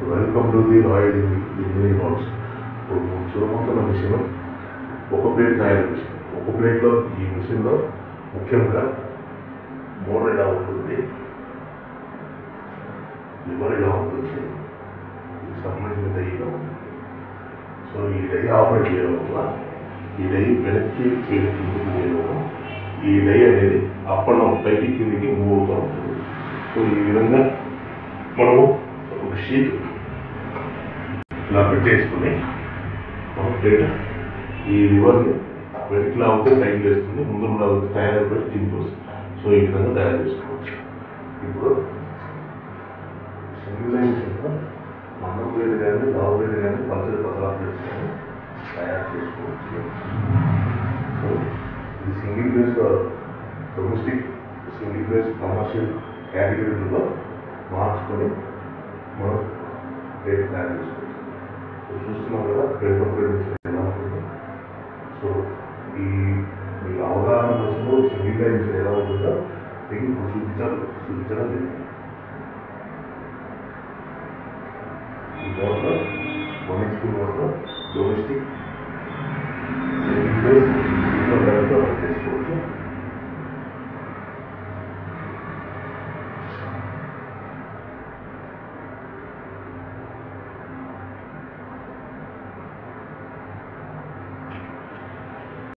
welcome to the Royal Engineering House ఇప్పుడు మనం చూడబోతున్న మిషన్ ఒక ప్లేట్ తయారు మిషన్ ఒక ప్లేట్లో ఈ మిషన్లో ముఖ్యంగా మోడల్ ఎలా ఉంటుంది లివర్ ఎలా ఉంటుంది దీనికి సంబంధించిన డై ఎలా ఉంటుంది సో ఈ డై ఆపరేట్ చేయడం వల్ల ఈ డై వెనక్కి వెనక్కి కిందికి చేయడం ఈ డై అనేది అప్ అండ్ డౌన్ పైకి కిందికి మూవ్ అవుతూ ఉంటుంది సో ఈ విధంగా మనము ఒక షీట్ ఇలా పెట్టేసుకుని మనం ప్లేట్ ఈ లివర్ని వెనక్కి లాగితే పైకి వేస్తుంది ముందు లాగితే తయారు పెట్టి కిందికి వస్తుంది సో ఈ విధంగా తయారు చేసుకోవచ్చు ఇప్పుడు సింగిల్ లైన్ కింద మందం ప్లేట్ కానీ లావు ప్లేట్ కానీ పల్సర్ పసరా ప్లేట్స్ కానీ తయారు చేసుకోవచ్చు సో ఇది single phase domestic single phase commercial కేటగిరీలో మార్చుకొని మనం ప్లేట్ తయారు చేసుకోవచ్చు సో చూస్తున్నాం కదా పేపర్ ప్లేట్ ఎలా ఉంటుంది సో ఈ మీ అవగాహన కోసము సింగిల్ లైన్స్ ఎలా ఉంటుందో మీకు ఇప్పుడు చూపించాలి చూపించడం జరిగింది ఈ motor one HP motor domestic single place